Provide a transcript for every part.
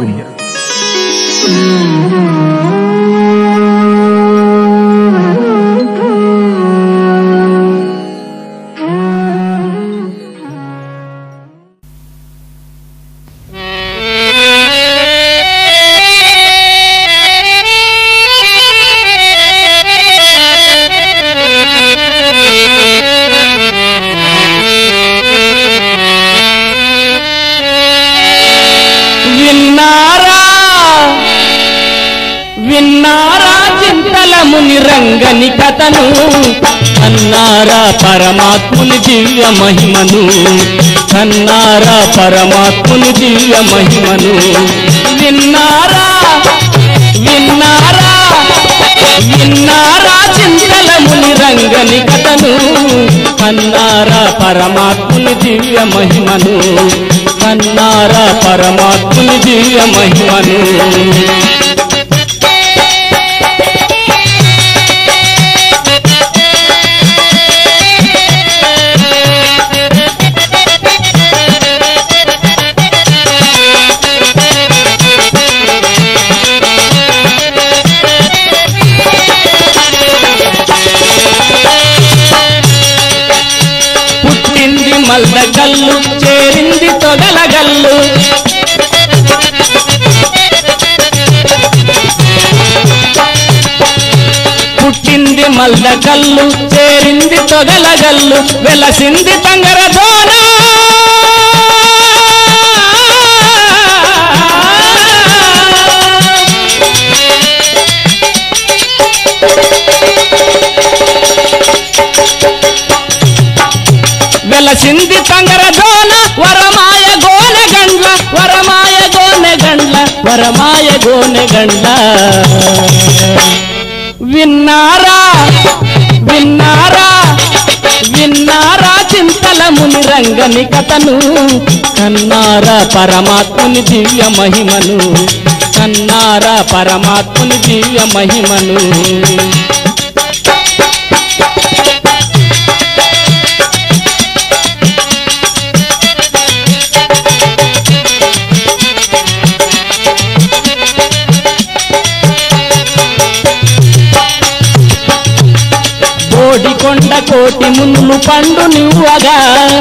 వినియరు విన్నారా విన్నారా చింతల ముని రంగని కథను అన్నారా పరమాత్ముని దివ్య మహిమను అన్నారా పరమాత్ముని దివ్య మహిమను విన్నారా విన్నారా విన్నారా చింతల ముని రంగని కథను కన్నారా పరమాత్ముని దివ్య మహిమను కన్నారా పరమాత్ముని దివ్య మహిమను పుట్టింది మల్లగల్లు చేరింది తొగలగల్లు పుట్టింది మల్లగల్లు చేరింది తొగలగల్లు వెలసింది తంగరదోన వెలసింది తంగరదోన వరమాయ గోనె గండ్ల వరమాయ గోనె గండ్ల వరమాయ గోనె గండ్ల విన్నారా విన్నారా విన్నారా చింతల ముని రంగని కథను కన్నారా పరమాత్ముని దివ్య మహిమను కన్నారా పరమాత్ముని దివ్య మహిమను కోడి కొండ కోటి మునులు పండు నివ్వగా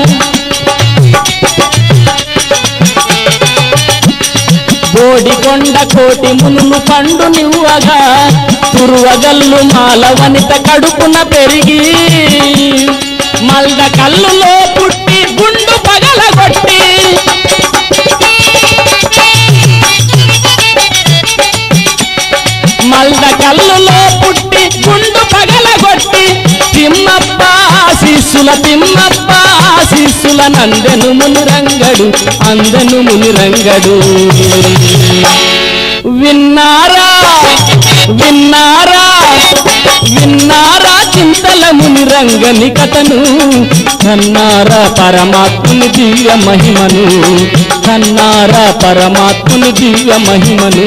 కోడి కొండ కోటి మునులు పండు నివ్వగా తురువగల్లు మాల వనిత కడుపున పెరిగి మల్ద కల్లులో పుట్టి గుండు పగలగొట్టి మల్ద కల్లులో పుట్టి గుండు పగలగొట్టి తిమ్మప్ప శిష్యుల తిమ్మప్ప శిష్యుల నందెను మునురంగడు అందెను మునురంగడు విన్నారా విన్నారా విన్నారా చింతల ముని రంగని కథను కన్నారా పరమాత్ముని దివ్య మహిమను కన్నారా పరమాత్ముని దివ్య మహిమను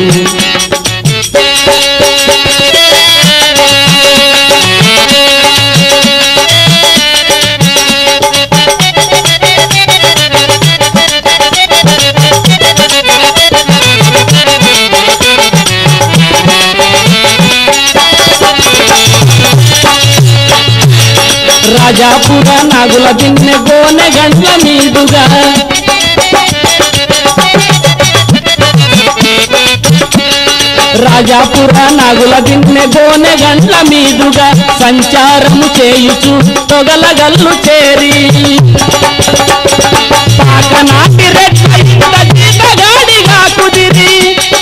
రాజాపుర నాగుల దిన్నె గోనె గంట్ల మీదుగా రాజాపుర నాగుల దిన్నె గోనె గంట్ల మీదుగా సంచారము చేయుచు తొగలగల్లు చేరి పాకనాటి రెట్ల ఇంత జీతగాడిగా కుదిరి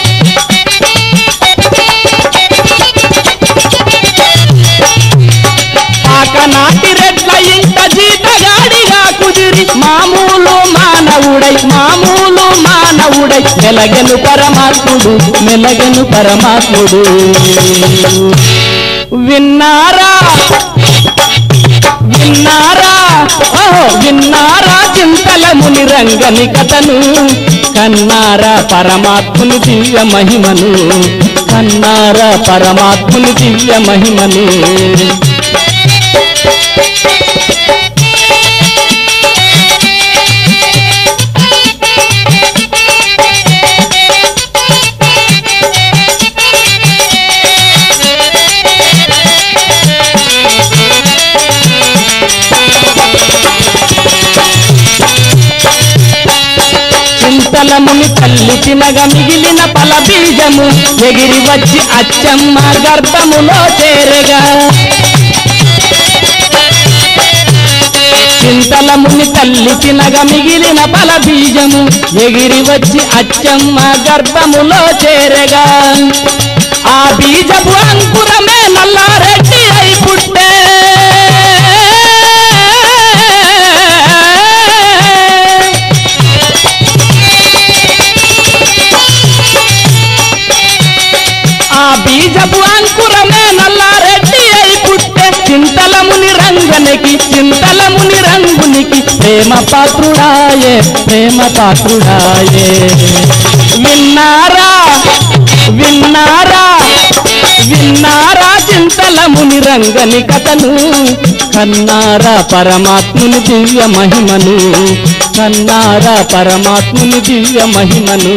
పాకనాటి రెట్ల ఇంత జీతగాడిగా కుదిరి మామూలు మానవుడై మామూలు మానవుడై మెలగెను పరమాత్ముడు మెలగెను పరమాత్ముడు విన్నారా విన్నారా ఓహో విన్నారా చింతల ముని రంగని కథను కన్నారా పరమాత్ముని దివ్య మహిమను కన్నారా పరమాత్ముని దివ్య మహిమను తల్లి తినగా మిగిలిన పల బీజము ఎగిరి వచ్చి అచ్చమ్మ గర్భములో చేరగా చింతల ముని తల్లి తినగా మిగిలిన పల బీజము ఎగిరి వచ్చి అచ్చమ్మ గర్భములో చేరగా ఆ బీజపు అంకురమే నల్లారెడ్డి అయి పుట్టే ఆ బీజపు అంకురమే నల్లారెడ్డి అయి పుట్టే చింతలముని రంగనికి చింతలముని రంగునికి ప్రేమ పాత్రుడాయే ప్రేమ పాత్రుడాయే విన్నారా విన్నారా విన్నారా చింతలముని రంగని కథను కన్నారా పరమాత్ముని దివ్య మహిమను కన్నారా పరమాత్ముని దివ్య మహిమను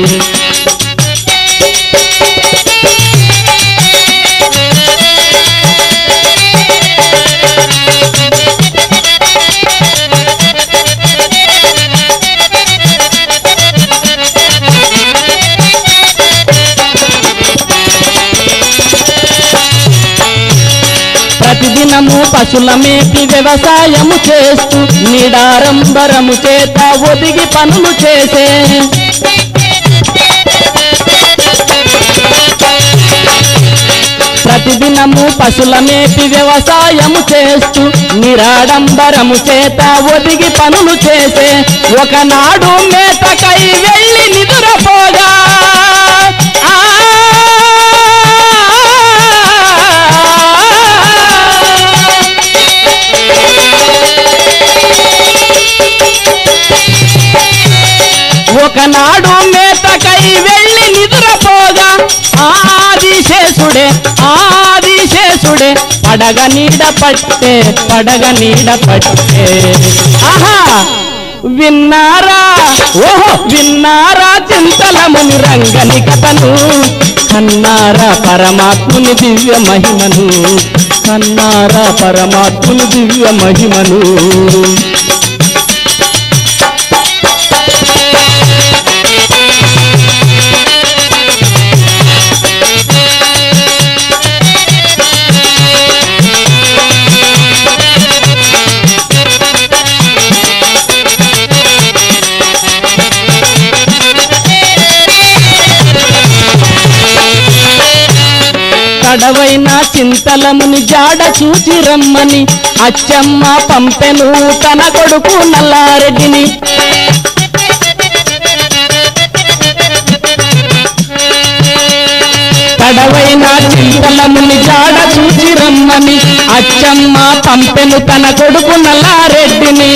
ప్రతిదినము పశుల మేపి వ్యవసాయము చేస్తూ నిడారంబరము చేత ఒదిగి పనులు చేసే ప్రతిదినము పశుల మేపి వ్యవసాయము చేస్తూ నిరాడంబరము చేత ఒదిగి పనులు చేసే ఒకనాడు మేతకై వెళ్ళి నిదురపోగా ఆ ఒకనాడు మేతకై వెళ్ళి నిద్రపోగా ఆదిశేషుడే ఆదిశేషుడే పడగ నీడ పట్టే పడగ నీడ పట్టే ఆహా విన్నారా ఓహో విన్నారా చింతలముని రంగని కథను కన్నారా పరమాత్ముని దివ్య మహిమను కన్నారా పరమాత్ముని దివ్య మహిమను కడవైన చింతలముని జాడ చూచి రమ్మని అచ్చమ్మ పంపెను తన కొడుకు నల్లారెడ్డిని కడవైన చింతలముని జాడ చూచి రమ్మని అచ్చమ్మ పంపెను తన కొడుకు నల్లారెడ్డిని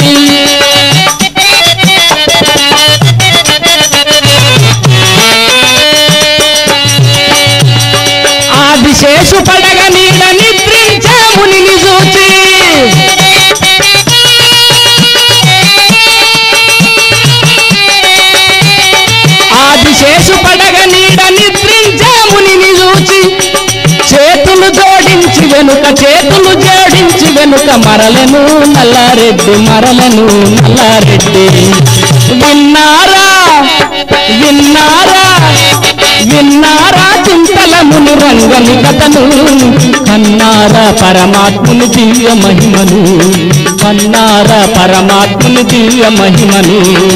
ఆదిశేషు పడగ నీడ నిద్రించే మునిని చూచి ఆదిశేషు పడగ నీడ నిద్రించే మునిని చూచి చేతులు జోడించి వెనుక చేతులు జోడించి వెనుక మరలను నల్లారెడ్డి మరలను నల్లారెడ్డి విన్నారా విన్నారా విన్నారా చింతలమును రంగని కథను కన్నారా పరమాత్ముని దివ్య మహిమను కన్నారా పరమాత్ముని దివ్య మహిమను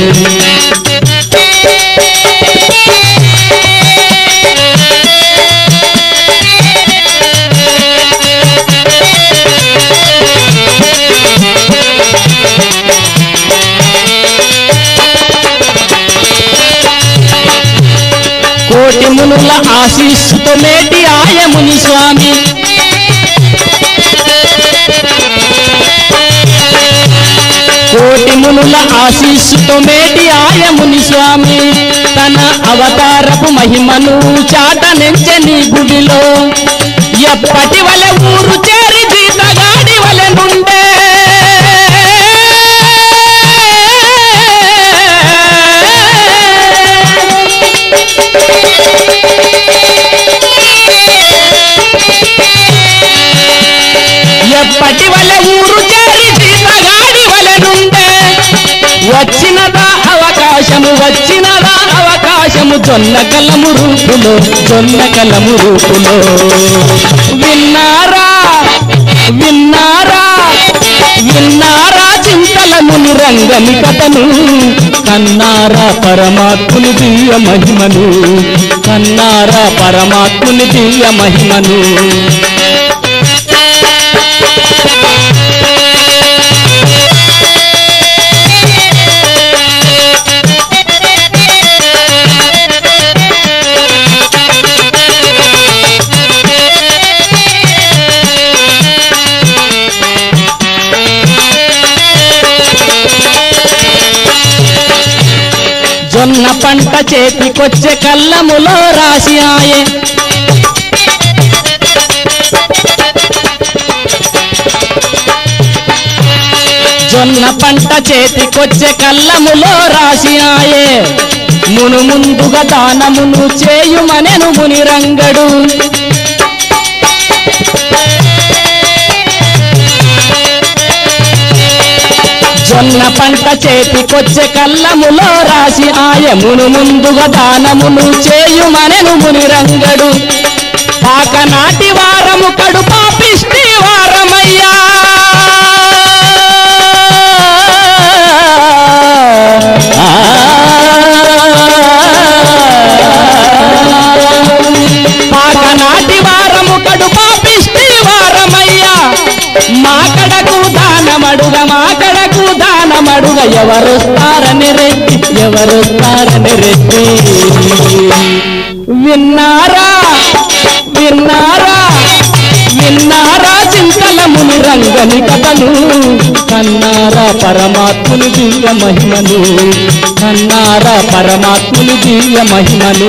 కోటి మునుల ఆశీస్సుతో మేటి ఆయముని స్వామి కోటి మునుల ఆశీస్సుతో మేటి ఆయముని స్వామి తన అవతారపు మహిమను చాటనెంచని గుడిలో ఎప్పటి వలె ఊరు చేరి జీతగాడి వలె నుండే ఎప్పటి వలె ఊరు చేరి జీతగాడి వలె నుండే వచ్చినదా అవకాశము వచ్చినదా అవకాశం కలము జొన్న కలము రూపులో జొన్న కలము రూపులో విన్నారా విన్నారా విన్నారా చింతల ముని రంగని కథను కన్నారా పరమాత్ముని దివ్య మహిమను కన్నారా పరమాత్ముని దివ్య మహిమను జొన్న పంట చేతికొచ్చే కళ్ళములో రాసి ఆయే జొన్న పంట చేతికొచ్చే కళ్ళములో రాసి ఆయే మును ముందుగా దానమును చేయుమనెను ముని రంగడు జొన్న పంట చేతికొచ్చే కళ్ళములో రాసి ఆయమును ముందుగా దానమును చేయుమనెను ముని రంగడు పాకనాటి వారము కడు పాపిష్టి వారమయ్యా పాకనాటి వారము కడు పాపిష్టి వారమయ్యా మా కడకు దానమడుగ మా కడకు దానమడుగ ఎవరొస్తారని రెడ్డి ఎవరొస్తారని రెడ్డి విన్నారా విన్నారా విన్నారా చింతల ముని రంగని కథను కన్నారా పరమాత్ముని దివ్య మహిమను కన్నారా పరమాత్ముని దివ్య మహిమను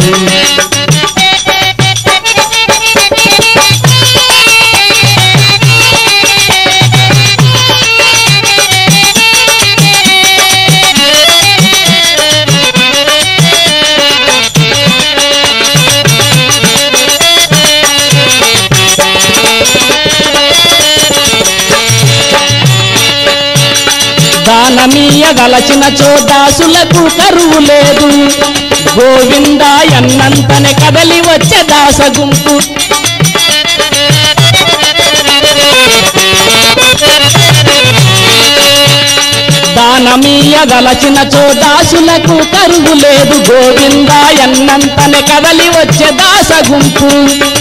దానమీయగలచిన చోదాసులకు కరువు లేదు గోవింద ఎన్నంతనే కదలి వచ్చే దాస గుంపు దానమీయగలచిన చోదాసులకు కరువు లేదు గోవింద ఎన్నంతనే కదలి వచ్చే దాస గుంపు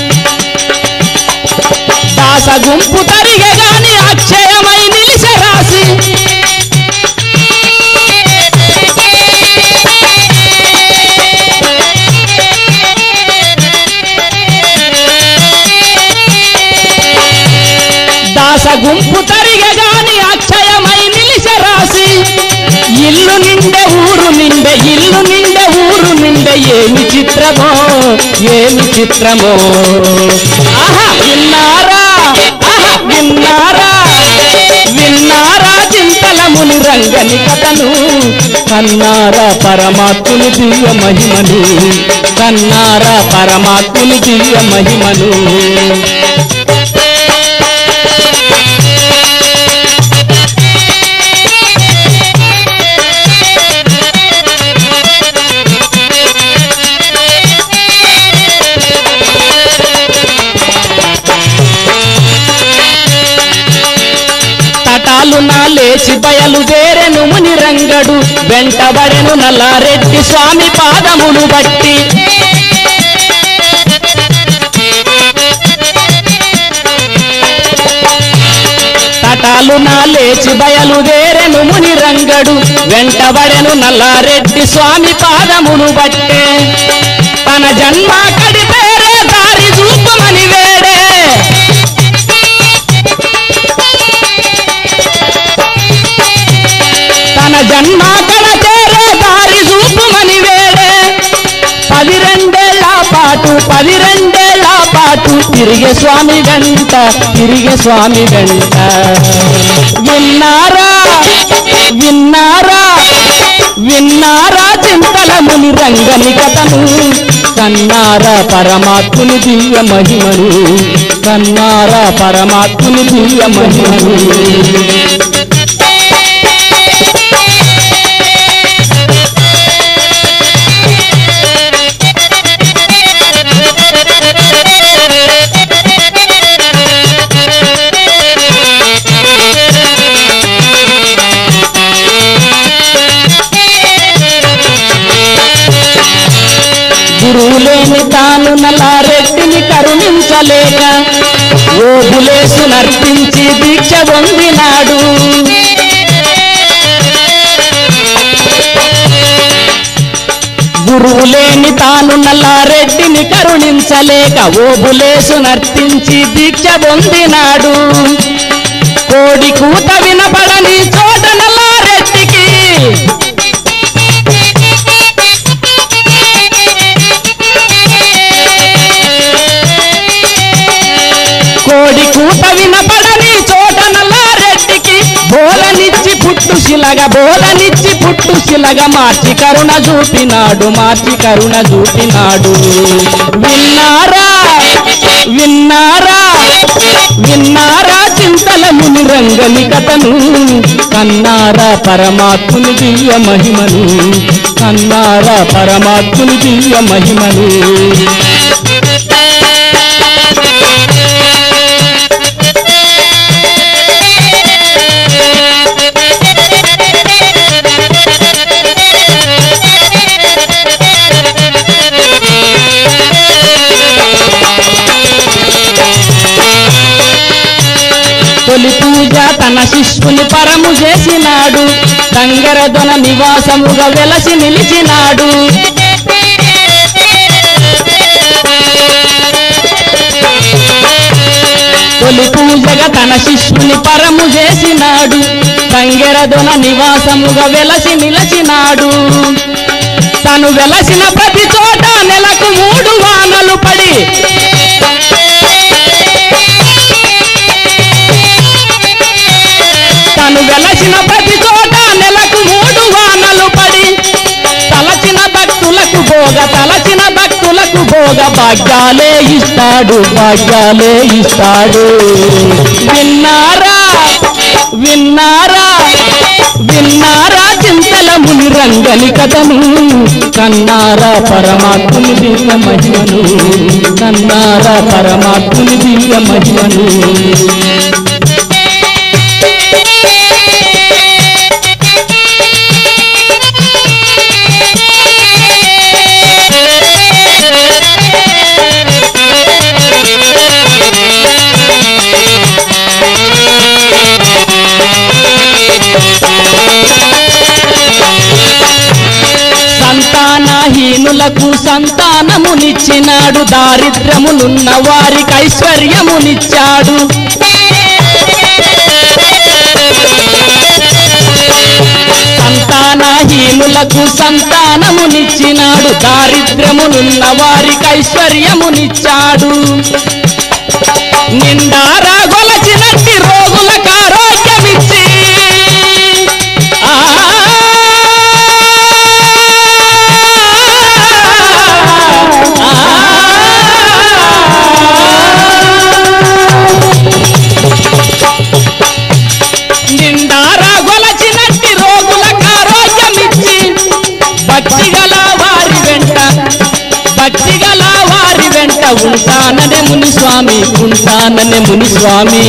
దాస గుంపు తరిగే గాని అక్షయమై నిలిసే రాసి దాస గుంపు తరిగే గాని అక్షయమై నిలిసే రాసి ఇల్లు నిండే ఊరు నిండే ఇల్లు నిండే ఊరు నిండే ఏమి చిత్రమో ఏమి చిత్రమో ఆహా విన్నారా ఆహా విన్నారా విన్నారా చింతల ముని రంగని కథను కన్నారా పరమాత్ముని దివ్య మహిమను కన్నారా పరమాత్ముని దివ్య మహిమను తటాలు నా లేచి బయలుదేరెను ముని రంగడు వెంటబడెను నల్లారెడ్డి స్వామి పాదములు బట్టి తటాలు నా లేచి బయలుదేరెను ముని రంగడు వెంటబడెను నల్లారెడ్డి స్వామి పాదములు బట్టే తన జన్మ కడిపేరే దారి చూపమని వేడే తన జన్మ కడచేరే దారి చూపుమని వేడే పది రెండేళ్ల పాటు పది రెండేళ్ల పాటు తిరిగే స్వామి వెంట తిరిగే స్వామి వెంట విన్నారా విన్నారా విన్నారా చింతల ముని రంగని కథను కన్నారా పరమాత్ముని దివ్య మహిమను కన్నారా పరమాత్ముని దివ్య మహిమను గురువు లేని తాను నల్లారెడ్డిని కరుణించలేక ఓబులేసు నర్పించి దీక్ష పొందినాడు గురువు లేని తాను నల్లారెడ్డిని కరుణించలేక ఓబులేసు నర్తించి దీక్ష పొందినాడు కోడి కూత వినపడని చోట నల్లారెడ్డికి కోడి కూత వినపడని చోట నల్లారెడ్డికి బోలనిచ్చి పుట్టు శిలగ బోలనిచ్చి పుట్టు శిలగ మార్చి కరుణ చూపినాడు మార్చి కరుణ చూపినాడు విన్నారా విన్నారా విన్నారా చింతల ముని రంగని కథను కన్నారా పరమాత్ముని దివ్య మహిమను కన్నారా పరమాత్ముని దివ్య మహిమను తొలి పూజ తన శిష్యుని పరము చేసినాడు తంగరదొన నివాసముగా వెలసి నిలిచినాడు తొలి పూజగా తన శిష్యుని పరము చేసినాడు తంగెరదొన నివాసముగా వెలసి నిలచినాడు తను వెలసిన ప్రతి చోట నెలకు మూడు వానలు పడి తను వెలసిన ప్రతి చోట నెలకు మూడు వానలు పడి తలచిన భక్తులకు భోగ తలచిన భక్తులకు భోగ భాగ్యాలే ఇస్తాడు భాగ్యాలే ఇస్తాడు విన్నారా విన్నారా విన్నారా చింతల ముని రంగని కథను కన్నారా పరమాత్ముని దివ్య మహిమను కన్నారా పరమాత్ముని దివ్య మహిమను సంతానహీనులకు సంతానమునిచ్చినాడు దారిద్ర్యములున్న వారికి ఐశ్వర్యమునిచ్చాడు సంతానహీనులకు సంతానమునిచ్చినాడు దారిద్ర్యములున్న వారికి ఐశ్వర్యమునిచ్చాడు నిండారా గొలచినట్టి రోగులకు ఆరోగ్యమిచ్చి ఆ నిండారా గొలచినట్టి రోగులకు ఆరోగ్యమిచ్చి భక్తి గల వారి వెంట భక్తి గల వారి వెంట ఉంటాననే మునిస్వామి ఉంటాననే మునిస్వామి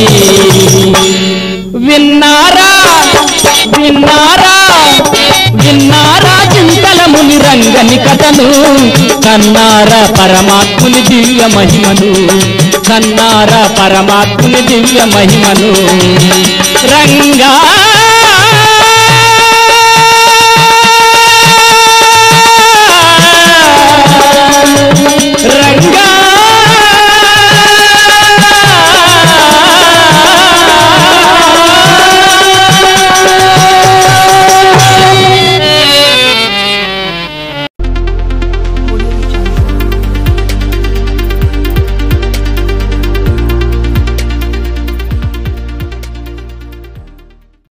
విన్నారా విన్నారా విన్నారా చింతల ముని రంగని కథను కన్నారా పరమాత్ముని దివ్య మహిమను కన్నారా పరమాత్ముని దివ్య మహిమను రంగా